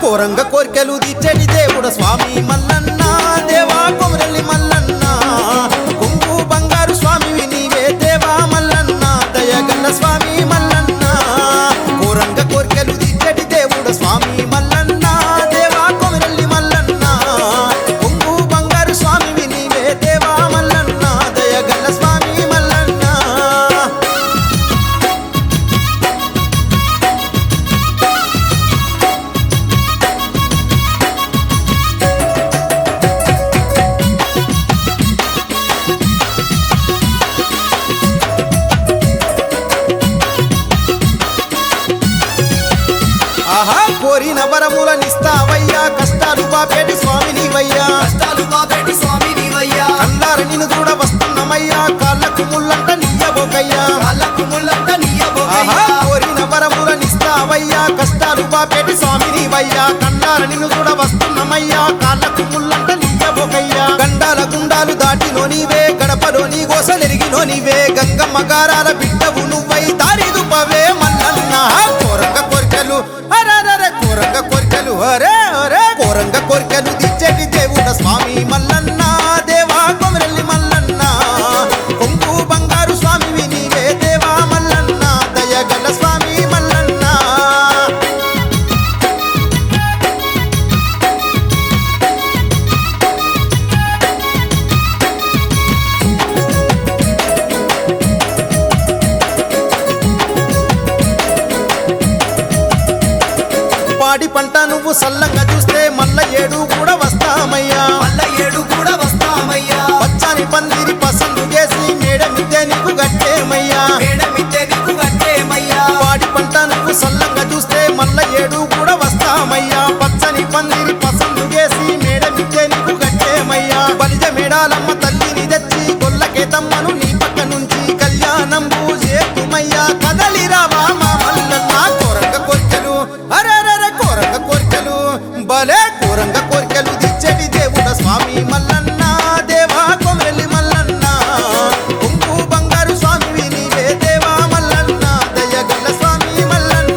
కోరంగ కోర్కెలు తీర్చడి దేవుడు స్వామి మల్లన్న దేవా కొమరల్లి మల్లన్న కొంగు బంగారు స్వామి నీవే దేవా మల్లన్న దయగల్ల స్వామి మల్లన్న కోరంగ కోర్కెలు తీర్చడి దేవుడు స్వామి మల్లన్న దేవా కొమరల్లి మల్లన్న కొంగు బంగారు స్వామి నీవే దేవా మల్లన్న దయగల్ల స్వామి మల్లన్న ఆహా కోరిన వరములనిస్తావయ్యా కష్టాలు బాపేటి స్వామిని వయ్యా కష్టాలు బాబేటి స్వామి నీవయ్యా అల్లారు నిన్ను చూడ వస్తున్నమయ్యా కాళ్ళకు ముళ్ళంట నియ్యబోకయ్యా కాళ్ళకు ముళ్ళంత ఆహా నీయబోకయ్యా కోరిన వరములనిస్తావయ్యా కష్టాలు బాపేటి స్వామిని వయ్యా కన్నారు నిన్ను చూడ వస్తున్నమయ్యా కాళ్ళకు ముళ్ళంట నియ్యబోకయ్యా గండాల గుండాలు దాటిలో నీవే గడపలో నీ గోసలెరిగినో నీవే గంగమ్మ గారాల బిడ్డవు నువ్వై దారి దుపవే మల్లన్న కోరంగ కోరికలు అరరే కోరంగ కోరికలు అరే అరే కోరంగ కోరికలు దిచ్చటి దేవుడ స్వామి మల్లన్న దేవా కొమరల్లి మల్లన్న కొంగు బంగారు స్వామి నీవే దేవా మల్లన్న దయగల స్వామి మల్లన్న పాడి పంట నువ్వు సల్లంగా చూస్తే మల్ల ఏడు కూడా వస్తామయ్యా మల్ల ఏడు కూడా వస్తామయ్యా పచ్చని పందిరి పసందు చేసి మేడ మిద్దె నీకు గట్టేమయ్యా మేడమిద్దె నీకు కట్టేమయ్యా పాడి పంట నువ్వు సల్లంగా చూస్తే మల్ల ఏడు కూడా వస్తామయ్యా పచ్చని పందిరి పసందు చేసి మేడ మిద్దె నీకు గట్టేమయ్యా బలిజ మేడాలమ్మ తల్లిని తెచ్చి గొల్లకే తమ్మను నీ పక్క నుంచి కళ్యాణం పూజేతుమయ్యా కదలి రావా మా మల్లన్న కోరంగ కోరికలు అరరర కోరంగ కోరికలు భలే కోరంగ కోరికలు దిచ్చటి దేవుడ స్వామి మల్లన్న దేవా కొమరలి మల్లన్న కొంగు బంగారు స్వామి నీవే దేవా మల్లన్న దయగల్ల స్వామి మల్లన్న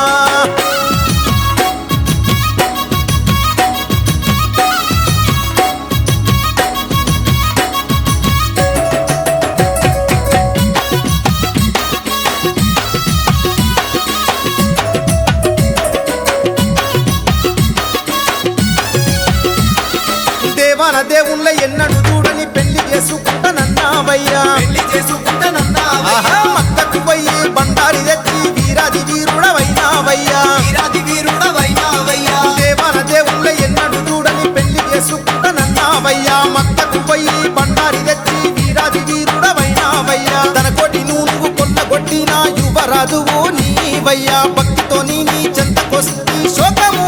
దేవాన దేవుళ్ళ ఎన్నడు చూడని పెళ్లి చేసుకుంటానన్నావయ్యా పెళ్లి చేసుకుంటానన్నావయ్యా ఆహా మక్కకు పోయి బండారి తెచ్చి వీరాది వీరుడవైనావయ్యా వీరాది వీరుడవైనావయ్యా దేవాన దేవుళ్ళ ఎన్నడు చూడని పెళ్లి చేసుకుంటానన్నావయ్యా మక్కకు పోయి బండారి తెచ్చి వీరాది వీరుడవైనావయ్యా తన కొట్టి నువ్వు కొల్లగొట్టిన యువరాజువు నీవయ్యా భక్తితో నీ నీ చెంతకొస్తి శోకము